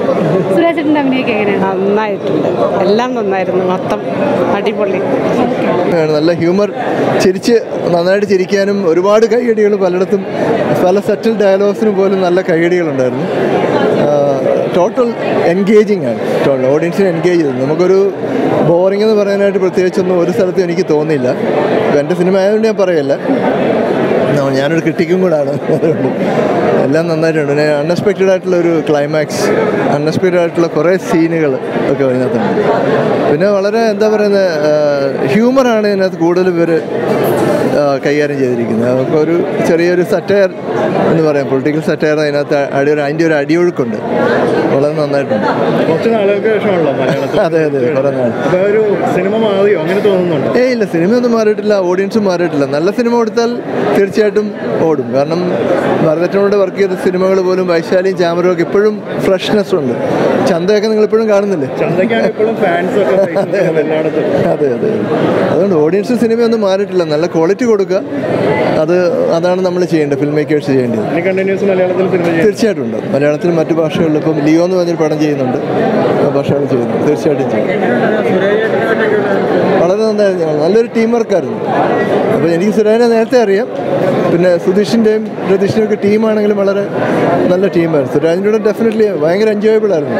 സുരാജേട്ടൻ്റെ അഭിനയൊക്കെ എങ്ങനെയാണ് നന്നായിട്ടുണ്ട് എല്ലാം നന്നായിരുന്നു മൊത്തം അടിപൊളി നല്ല ഹ്യൂമർ ചിരിച്ച് നന്നായിട്ട് ചിരിക്കാനും ഒരുപാട് കൈയടികൾ പലയിടത്തും പല സെറ്റിൽ ഡയലോഗ്സിനും പോലും നല്ല കൈയടികളുണ്ടായിരുന്നു ടോട്ടൽ എൻഗേജിങ് ആണ് ടോട്ടൽ ഓഡിയൻസിനെ എൻഗേജ് ചെയ്തു നമുക്കൊരു ബോറിംഗ് എന്ന് പറയാനായിട്ട് പ്രത്യേകിച്ചൊന്നും ഒരു സ്ഥലത്തും എനിക്ക് തോന്നിയില്ല ഇപ്പം എൻ്റെ സിനിമ ആയതുകൊണ്ട് ഞാൻ പറയല്ല ന- ഞാനൊരു ക്രിട്ടിക്കും കൂടാണ് അതുകൊണ്ട് എല്ലാം നന്നായിട്ടുണ്ട് പിന്നെ അൺഎക്സ്പെക്റ്റഡ് ആയിട്ടുള്ള ഒരു ക്ലൈമാക്സ് അൺഎക്സ്പെക്റ്റഡ് ആയിട്ടുള്ള കുറേ സീനുകൾ ഒക്കെ ഇതിനകത്തുണ്ട് പിന്നെ വളരെ എന്താ പറയുന്നത് ഹ്യൂമറാണ് ഇതിനകത്ത് കൂടുതൽ പേര് ആ, കൈകാര്യം ചെയ്തിരിക്കുന്നത് നമുക്ക് ഒരു ചെറിയൊരു സറ്റയർ എന്ന് പറയാം പൊളിറ്റിക്കൽ സറ്റയർ അതിനകത്ത് അടി ഒരു അതിൻ്റെ ഒരു അടിയൊഴുക്കുണ്ട് വളരെ നന്നായിട്ടുണ്ട് കുറച്ച് നാളുകൾക്ക് ശേഷമാണല്ലോ മലയാളത്തിൽ അതെ അതെ കുറേ നാൾ അപ്പൊ ഒരു സിനിമ മാറിയോ അങ്ങനെ തോന്നുന്നുണ്ടോ ഏയ് ഇല്ല സിനിമയൊന്നും മാറിയിട്ടില്ല ഓഡിയൻസും മാറിയിട്ടില്ല നല്ല സിനിമ കൊടുത്താൽ തീർച്ചയായിട്ടും ഓടും കാരണം ഭരതറ്റനോട് വർക്ക് ചെയ്ത സിനിമകൾ പോലും വൈശാലിയും ചാമരും ഒക്കെ ഇപ്പോഴും ഫ്രഷ്നെസ് ഉണ്ട് ചന്തയൊക്കെ നിങ്ങൾ ഇപ്പോഴും കാണുന്നില്ലേ ചന്തയ്ക്കാണ് ഇപ്പോഴും ഫാൻസ് ഒക്കെ സഹിക്കുന്നത് എല്ലായിടത്തും അതെ അതെ അതുകൊണ്ട് ഓഡിയൻസ് സിനിമയൊന്നും മാറിയിട്ടില്ല നല്ല ക്വാളിറ്റി കൊടുക്കുക അത് അതാണ് നമ്മൾ ചെയ്യേണ്ടത് ഫിൽം മേക്കേഴ്സ് ചെയ്യേണ്ടത് ഇനി കണ്ടിന്യൂസ് മലയാളത്തിൽ സിനിമ ചെയ്യും തീർച്ചയായിട്ടും ഉണ്ട് മലയാളത്തിലും മറ്റു ഭാഷകളിലും ഇപ്പം ലിയോ എന്ന് പറഞ്ഞൊരു പടം ചെയ്യുന്നുണ്ട് ആ ഭാഷകൾ ചെയ്യുന്നുണ്ട് തീർച്ചയായിട്ടും ചെയ്യും വളരെ നന്നായിരുന്നു ഞങ്ങൾ നല്ലൊരു ടീം വർക്കായിരുന്നു അപ്പോൾ എനിക്ക് സുരേനെ നേരത്തെ അറിയാം പിന്നെ സുധീഷിൻ്റെയും രതീഷിൻ്റെയും ഒക്കെ ടീമാണെങ്കിലും വളരെ നല്ല ടീമായിരുന്നു സുരാജിൻ്റെ കൂടെ ഡെഫിനറ്റ്ലി ഭയങ്കര എൻജോയബിൾ ആയിരുന്നു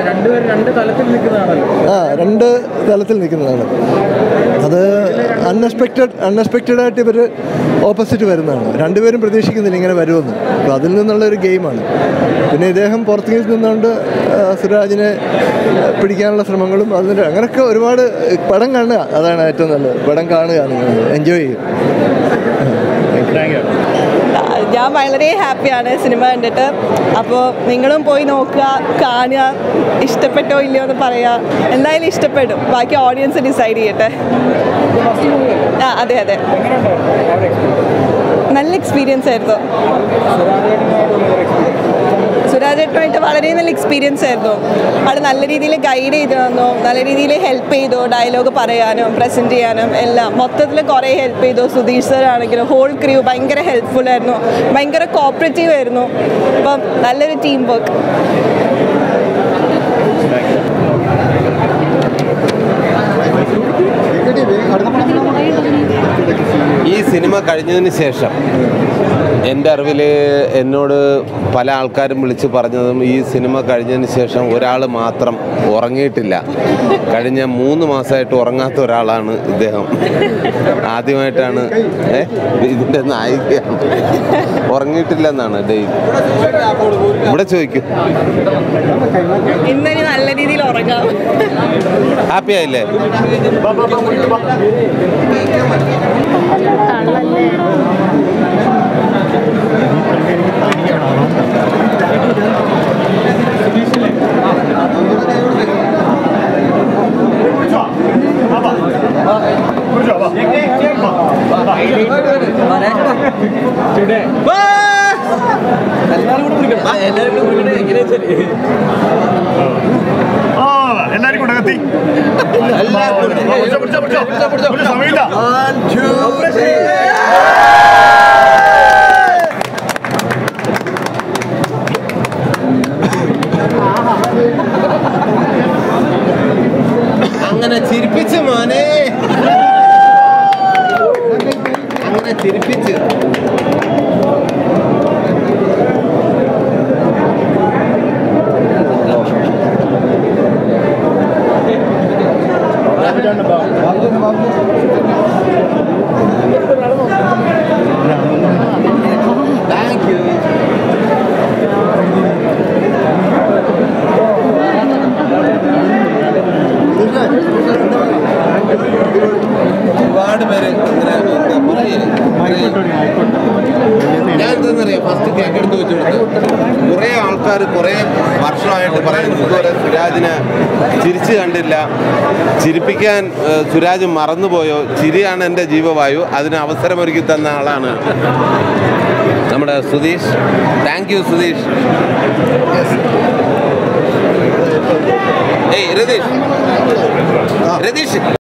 ആ രണ്ട് തലത്തിൽ നിൽക്കുന്നതാണ് അത് അൺഎക്സ്പെക്റ്റഡ് അൺഎക്സ്പെക്റ്റഡ് ആയിട്ട് ഇവർ ഓപ്പോസിറ്റ് വരുന്നതാണ് രണ്ടുപേരും പ്രതീക്ഷിക്കുന്നില്ല ഇങ്ങനെ വരുമെന്ന് അപ്പോൾ അതിൽ നിന്നുള്ള ഒരു ഗെയിമാണ് പിന്നെ ഇദ്ദേഹം പുറത്തേക്ക് നിന്നുകൊണ്ട് ആ, സുരാജിനെ പിടിക്കാനുള്ള ശ്രമങ്ങളും അതിന് അങ്ങനെയൊക്കെ ഒരുപാട് പടം കാണുക അതാണ് ഏറ്റവും നല്ലത് പടം കാണുക നിങ്ങൾ എൻജോയ് ചെയ്യും താങ്ക് യു ഞാൻ വളരെ ഹാപ്പിയാണ് സിനിമ കണ്ടിട്ട് അപ്പോൾ നിങ്ങളും പോയി നോക്കുക കാണുക ഇഷ്ടപ്പെട്ടോ ഇല്ലയോ എന്ന് പറയുക എന്തായാലും ഇഷ്ടപ്പെടും ബാക്കി ഓഡിയൻസ് ഡിസൈഡ് ചെയ്യട്ടെ ആ അതെ അതെ നല്ല എക്സ്പീരിയൻസ് ആയിരുന്നു സുരാജേട്ടനുമായിട്ട് വളരെ നല്ല എക്സ്പീരിയൻസ് ആയിരുന്നു ആൾ നല്ല രീതിയിൽ ഗൈഡ് ചെയ്ത് തന്നു നല്ല രീതിയിൽ ഹെൽപ്പ് ചെയ്തു ഡയലോഗ് പറയാനും പ്രസൻറ്റ് ചെയ്യാനും എല്ലാം മൊത്തത്തിൽ കുറേ ഹെൽപ്പ് ചെയ്തു സുധീഷ് സർ ആണെങ്കിലും ഹോൾ ക്രൂ ഭയങ്കര ഹെൽപ്ഫുൾ ആയിരുന്നു ഭയങ്കര കോപ്പറേറ്റീവ് ആയിരുന്നു അപ്പം നല്ലൊരു ടീം വർക്ക് ഈ സിനിമ കഴിഞ്ഞതിന് ശേഷം എൻ്റെ അറിവിൽ എന്നോട് പല ആൾക്കാരും വിളിച്ച് പറഞ്ഞതും ഈ സിനിമ കഴിഞ്ഞതിന് ശേഷം ഒരാൾ മാത്രം ഉറങ്ങിയിട്ടില്ല കഴിഞ്ഞ മൂന്ന് മാസമായിട്ട് ഉറങ്ങാത്ത ഒരാളാണ് ഇദ്ദേഹം ആദ്യമായിട്ടാണ് ഏ, ഇതിൻ്റെ നായികയാണ് ഉറങ്ങിയിട്ടില്ലെന്നാണ് ഡെയിലി ഇവിടെ ചോദിക്കും ഇന്നലെ നല്ല രീതിയിൽ ഉറങ്ങാം ഹാപ്പി ആയില്ലേ ആ എല്ലാരും കൂടെ എത്തി പിടിച്ചോ, പിടിച്ചോ, പിടിച്ചോ. ഒരു സമയമില്ല അങ്ങനെ ചിരിപ്പിച്ച് മോനെ അങ്ങനെ ചിരിപ്പിച്ച് താങ്ക് യു ഒരുപാട് പേര് ഇങ്ങനെ എന്താ കുറേ കുറേ ഞാൻ എന്താണെന്നറിയാം ഫസ്റ്റ് കേക്ക് എടുത്ത് വെച്ചു കൊടുത്തു കുറേ ആൾക്കാർ കുറേ വർഷമായിട്ട് പറയുന്നു ഇതുപോലെ സുരാജിനെ ചിരിച്ചു കണ്ടില്ല ചിരിപ്പിക്കാൻ ഏഹ്, സുരാജ് മറന്നുപോയോ ചിരിയാണ് എൻ്റെ ജീവവായു അതിന് അവസരമൊരുക്കി തന്ന ആളാണ് നമ്മുടെ സുധീഷ് താങ്ക് യു സുധീഷ് ഏയ് രതീഷ് രതീഷ്